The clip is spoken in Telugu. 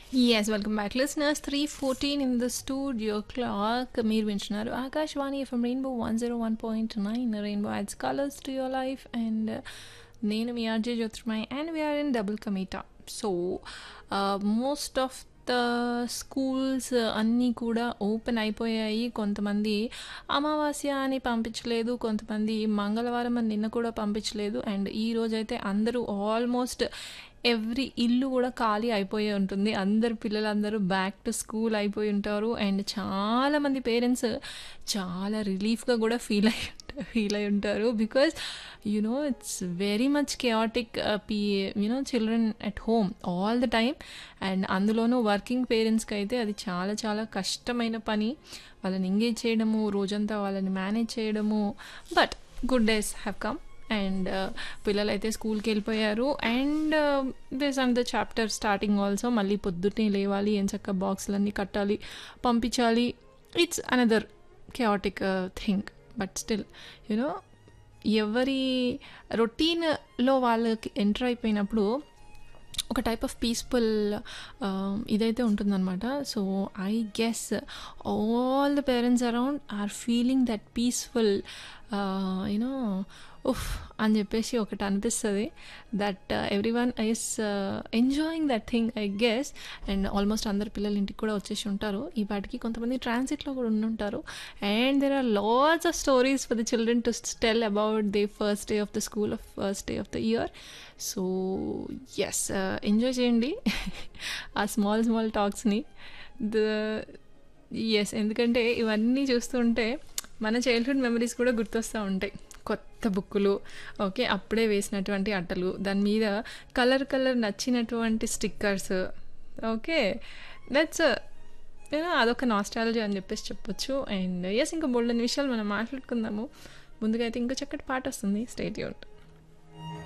Yes, welcome back, listeners. 3:14 in the studio clock. మీరు వింటున్నారు Akashvani FM rainbow one zero one point nine rainbow adds colours to your life and నేను మీ RJ Jyotirmay and we're in double కమీటా so most of the schools అన్నీ కూడా ఓపెన్ అయిపోయాయి కొంతమంది అమావాస్య అని పంపించలేదు కొంతమంది మంగళవారం అని నిన్న కూడా పంపించలేదు అండ్ ఈ రోజైతే అందరూ ఆల్మోస్ట్ ఎవ్రీ ఇల్లు కూడా ఖాళీ అయిపోయి ఉంటుంది అందరు పిల్లలందరూ బ్యాక్ టు స్కూల్ అయిపోయి ఉంటారు అండ్ చాలామంది పేరెంట్స్ చాలా రిలీఫ్గా కూడా ఫీల్ అయ్యి ఫీల్ అయి ఉంటారు because you know it's very much chaotic పీ you know children at home all the time and అందులోనూ వర్కింగ్ పేరెంట్స్కి అయితే అది చాలా చాలా కష్టమైన పని వాళ్ళని ఎంగేజ్ చేయడము రోజంతా వాళ్ళని మేనేజ్ చేయడము but good days have come and పిల్లలు అయితే స్కూల్కి వెళ్ళిపోయారు and this and the chapter starting also మళ్ళీ పొద్దున్నే లేవాలి ఏం చక్క బాక్సులన్నీ కట్టాలి పంపించాలి it's another chaotic thing but still you know ఎవరి రొటీన్లో వాళ్ళకి ఎంటర్ అయిపోయినప్పుడు ఒక టైప్ ఆఫ్ పీస్ఫుల్ ఇదైతే ఉంటుందన్నమాట so I guess all the parents around are feeling that peaceful you know ఉఫ్ అని చెప్పేసి ఒకటి అనిపిస్తుంది that everyone is enjoying that thing I guess and almost అందరు పిల్లలు ఇంటికి కూడా వచ్చేసి ఉంటారు ఈ పాటికి కొంతమంది ట్రాన్సిట్లో కూడా ఉండుంటారు and there are lots of stories for the children to tell about the first day of the school of first day of the year so yes enjoy చేయండి ఆ స్మాల్ స్మాల్ టాక్స్ని ద ఎస్ ఎందుకంటే ఇవన్నీ చూస్తుంటే మన చైల్డ్హుడ్ మెమరీస్ కూడా గుర్తొస్తూ ఉంటాయి కొత్త బుక్కులు ఓకే అప్పుడే వేసినటువంటి అట్టలు దాని మీద కలర్ కలర్ నచ్చినటువంటి స్టిక్కర్స్ ఓకే దట్స్ యూనో అదొక నాస్టాలజీ అని చెప్పేసి చెప్పొచ్చు అండ్ ఎస్ ఇంకా బోల్డెన్ విషయాలు మనం మాట్లాడుకుందాము ముందుగా అయితే ఇంకో చక్కటి పాట వస్తుంది స్టేట్ యూట్